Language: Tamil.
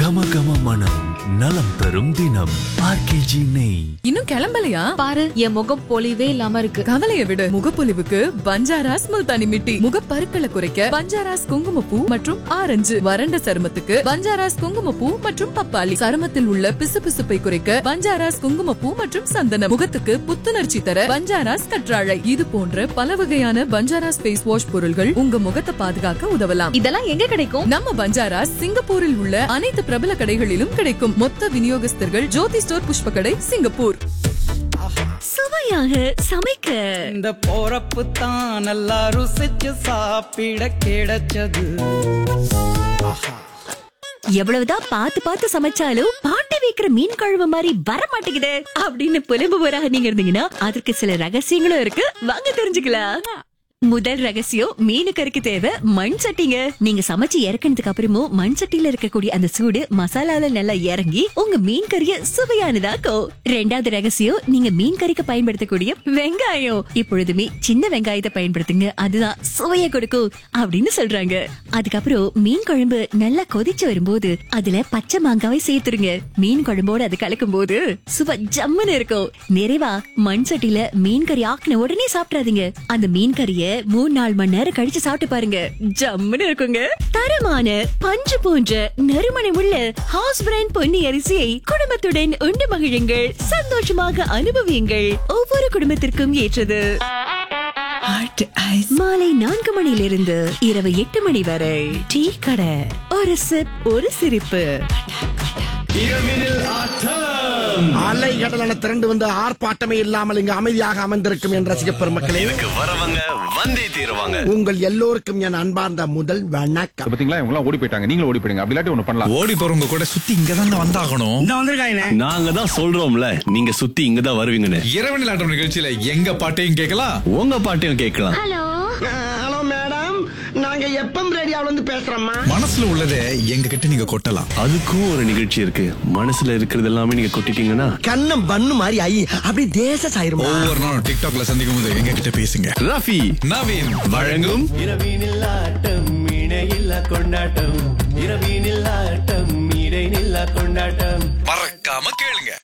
கம கம மனம் நலம் தரும் தினம் ஆர்கேஜி நெய் இன்னும் கிளம்பலையா பாரு என் முகம் பொலிவே இல்லாம இருக்கு கவலைய விடு முகப்பொலிவுக்கு பஞ்சாராஸ் முல்தானி மிட்டி முகப்பருக்களை குறைக்க பஞ்சாராஸ் குங்குமப்பூ மற்றும் ஆரஞ்சு வறண்ட சருமத்துக்கு பஞ்சாராஸ் குங்குமப்பூ மற்றும் பப்பாளி சருமத்தில் உள்ள பிசுபிசுப்பை குறைக்க பஞ்சாராஸ் குங்குமப்பூ மற்றும் சந்தனம் முகத்துக்கு புத்துணர்ச்சி தர பஞ்சாராஸ் கற்றாழை இது போன்ற பல வகையான பஞ்சாராஸ் ஃபேஸ் வாஷ் பொருள்கள் உங்க முகத்தை பாதுகாக்க உதவலாம் இதெல்லாம் எங்க கிடைக்கும் நம்ம பஞ்சாராஸ் சிங்கப்பூரில் உள்ள அனைத்து பிரபல கடைகளிலும் கிடைக்கும் மொத்த விநியோகஸ்தர்கள் ஜோதி ஸ்டோர் புஷ்ப கடை சிங்கப்பூர் சுவையாக சமைக்க இந்த போறப்பு தான் நல்லா ருசிச்சு சாப்பிட கிடைச்சது எவ்வளவுதான் பார்த்து பார்த்து சமைச்சாலும் பாட்டி வைக்கிற மீன் குழம்பு மாதிரி வர மாட்டேங்குது அப்படின்னு புலம்புவராக நீங்க இருந்தீங்கன்னா அதற்கு சில ரகசியங்களும் இருக்கு வாங்க தெரிஞ்சுக்கலாம் முதல் ரகசியம் மீனு கறிக்கு தேவை மண் சட்டிங்க நீங்க சமைச்சு இறக்கினதுக்கு அப்புறமும் மண் சட்டியில இருக்கக்கூடிய அந்த சூடு மசாலால நல்லா இறங்கி உங்க மீன் கறிய சுவையானதாக்கும் ரெண்டாவது ரகசியம் நீங்க மீன் கறிக்கு பயன்படுத்தக்கூடிய வெங்காயம் இப்பொழுதுமே சின்ன வெங்காயத்தை பயன்படுத்துங்க அதுதான் சுவையை கொடுக்கும் அப்படின்னு சொல்றாங்க அதுக்கப்புறம் மீன் குழம்பு நல்லா கொதிச்சு வரும்போது அதுல பச்சை மாங்காவை சேர்த்துருங்க மீன் குழம்போட அது கலக்கும் போது சுவை ஜம்முன்னு இருக்கும் நிறைவா மண் சட்டியில மீன் கறி ஆக்கின உடனே சாப்பிடாதீங்க அந்த மீன் கறிய மூணு நாலு மணி நேரம் கழிச்சு சாப்பிட்டு பாருங்க ஜம்முன்னு இருக்குங்க தரமான பஞ்சு போன்ற நறுமணம் உள்ள ஹவுஸ் பிராண்ட் பொன்னி அரிசியை குடும்பத்துடன் உண்டு மகிழுங்கள் சந்தோஷமாக அனுபவியுங்கள் ஒவ்வொரு குடும்பத்திற்கும் ஏற்றது மாலை நான்கு மணியிலிருந்து இரவு எட்டு மணி வரை டீ கடை ஒரு சிப் ஒரு சிரிப்பு அலை கடலான திரண்டு வந்து ஆர்ப்பாட்டமே இல்லாமல் இங்கு அமைதியாக அமர்ந்திருக்கும் என் ரசிக பெருமக்களே வரவங்க வந்தே தீருவாங்க உங்கள் எல்லோருக்கும் என் அன்பார்ந்த முதல் வணக்கம் பாத்தீங்களா இவங்க எல்லாம் ஓடி போயிட்டாங்க நீங்களும் ஓடி போயிடுங்க அப்படி இல்லாட்டி ஒண்ணு பண்ணலாம் ஓடி போறவங்க கூட சுத்தி இங்க தான் வந்தாகணும் இந்த வந்திருக்காங்க நாங்க தான் சொல்றோம்ல நீங்க சுத்தி இங்க தான் வருவீங்கன்னு இரவு நிலாட்டம் நிகழ்ச்சியில எங்க பாட்டையும் கேட்கலாம் உங்க பாட்டையும் கேட்கலாம் ஹலோ மேடம் நாங்க எப்பம் ரேடியோல இருந்து பேசுறோம்மா மனசுல உள்ளதை எங்க கிட்ட நீங்க கொட்டலாம் அதுக்கும் ஒரு நிகழ்ச்சி இருக்கு மனசுல இருக்கிறது எல்லாமே நீங்க கொட்டிட்டீங்கன்னா கண்ணம் பண்ணு மாதிரி ஐ அப்படி தேச சாயிருமா ஒவ்வொரு நாளும் டிக்டாக்ல சந்திக்கும் போது எங்க கிட்ட பேசுங்க ரஃபி நவீன் வழங்கும் இரவினில் ஆட்டம் இணையில்லா கொண்டாட்டம் இரவினில் ஆட்டம் இடைநில்லா கொண்டாட்டம் மறக்காம கேளுங்க